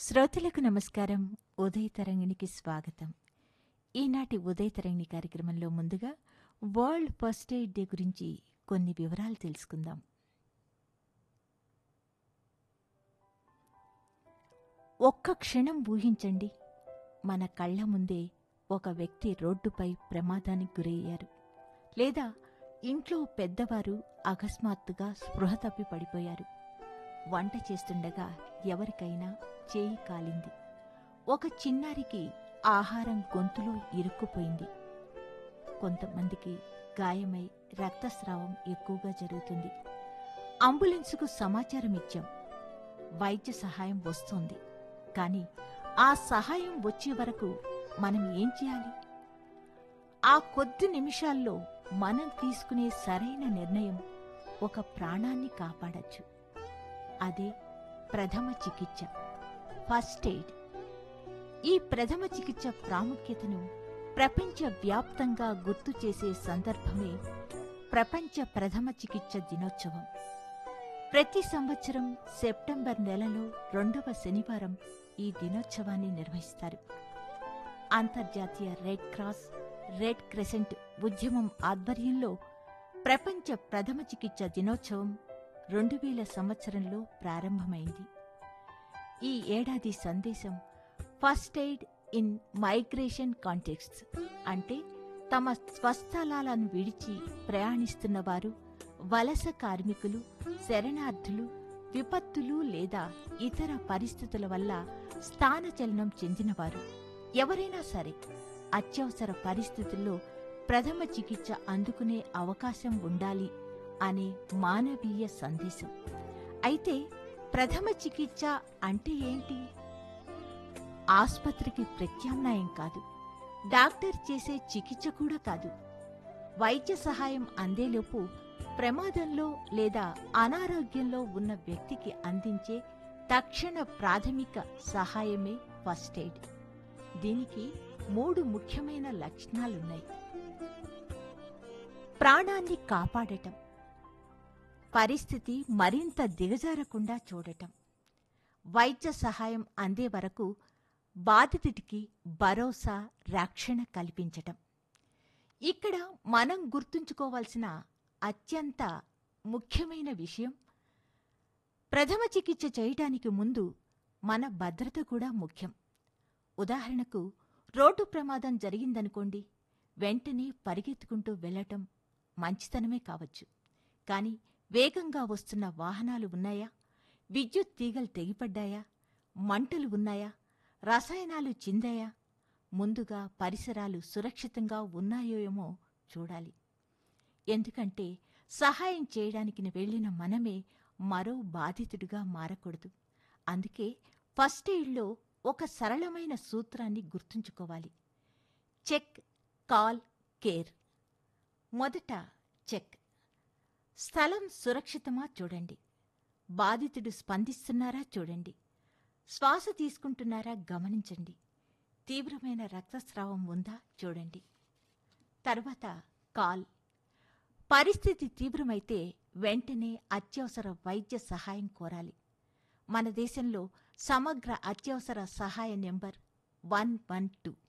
శ్రోతలకు నమస్కారం ఉదయ తరంగిణికి స్వాగతం ఈనాటి ఉదయ తరంగిణి కార్యక్రమంలో ముందుగా వరల్డ్ ఫస్ట్ ఎయిడ్ డే గురించి కొన్ని వివరాలు తెలుసుకుందాం ఒక్క క్షణం ఊహించండి మన కళ్ళ ముందే ఒక వ్యక్తి రోడ్డుపై ప్రమాదానికి గురయ్యారు లేదా ఇంట్లో పెద్దవారు అకస్మాత్తుగా స్పృహ తప్పి పడిపోయారు వంట చేస్తుండగా ఎవరికైనా చేయి కాలింది ఒక చిన్నారికి ఆహారం గొంతులో ఇరుక్కుపోయింది కొంతమందికి గాయమై రక్తస్రావం ఎక్కువగా జరుగుతుంది అంబులెన్సుకు సమాచారం ఇచ్చాం వైద్య సహాయం వస్తోంది కానీ ఆ సహాయం వచ్చే వరకు మనం ఏం చేయాలి ఆ కొద్ది నిమిషాల్లో మనం తీసుకునే సరైన నిర్ణయం ఒక ప్రాణాన్ని కాపాడచ్చు అదే ప్రథమ చికిత్స ఫస్ట్ ఎయిడ్ ఈ ప్రథమ చికిత్స ప్రాముఖ్యతను ప్రపంచ వ్యాప్తంగా గుర్తు చేసే సందర్భమే ప్రపంచ ప్రథమ చికిత్స దినోత్సవం ప్రతి సంవత్సరం సెప్టెంబర్ నెలలో రెండవ శనివారం ఈ దినోత్సవాన్ని నిర్వహిస్తారు అంతర్జాతీయ రెడ్ క్రాస్ రెడ్ క్రెసెంట్ ఉద్యమం ఆధ్వర్యంలో ప్రపంచ ప్రథమ చికిత్స దినోత్సవం రెండు వేల సంవత్సరంలో ప్రారంభమైంది ఈ ఏడాది సందేశం first aid in migration context అంటే తమ స్వస్థలాలను విడిచి ప్రయాణిస్తున్న వారు వలస కార్మికులు శరణార్థులు విపత్తులు లేదా ఇతర పరిస్థితుల వల్ల స్థానచలనం చెందినవారు ఎవరైనా సరే అత్యవసర పరిస్థితుల్లో ప్రథమ చికిత్స అందుకునే అవకాశం ఉండాలి అనే మానవీయ సందేశం అయితే ప్రథమ చికిత్స అంటే ఏంటి ఆస్పత్రికి ప్రత్యామ్నాయం కాదు డాక్టర్ చేసే చికిత్స కూడా కాదు వైద్య సహాయం అందేలోపు ప్రమాదంలో లేదా అనారోగ్యంలో ఉన్న వ్యక్తికి అందించే తక్షణ ప్రాథమిక సహాయమే ఫస్ట్ ఎయిడ్ దీనికి మూడు ముఖ్యమైన లక్షణాలున్నాయి ప్రాణాన్ని కాపాడటం పరిస్థితి మరింత దిగజారకుండా చూడటం వైద్య సహాయం అందే వరకు బాధితుడికి భరోసా రక్షణ కల్పించటం ఇక్కడ మనం గుర్తుంచుకోవాల్సిన అత్యంత ముఖ్యమైన విషయం ప్రథమ చికిత్స చేయటానికి ముందు మన భద్రత కూడా ముఖ్యం ఉదాహరణకు రోడ్డు ప్రమాదం జరిగిందనుకోండి వెంటనే పరిగెత్తుకుంటూ వెళ్ళటం మంచితనమే కావచ్చు కాని వేగంగా వస్తున్న వాహనాలు ఉన్నాయా విద్యుత్ తీగలు తెగిపడ్డాయా మంటలు ఉన్నాయా రసాయనాలు చిందాయా ముందుగా పరిసరాలు సురక్షితంగా ఉన్నాయో ఏమో చూడాలి ఎందుకంటే సహాయం చేయడానికి వెళ్ళిన మనమే మరో బాధితుడిగా మారకూడదు అందుకే ఫస్ట్ ఎయిడ్లో ఒక సరళమైన సూత్రాన్ని గుర్తుంచుకోవాలి చెక్ కాల్ కేర్ మొదట చెక్ స్థలం సురక్షితమా చూడండి బాధితుడు స్పందిస్తున్నారా చూడండి శ్వాస తీసుకుంటున్నారా గమనించండి తీవ్రమైన రక్తస్రావం ఉందా చూడండి తర్వాత కాల్ పరిస్థితి తీవ్రమైతే వెంటనే అత్యవసర వైద్య సహాయం కోరాలి మన దేశంలో సమగ్ర అత్యవసర సహాయ నెంబర్ వన్ వన్ టూ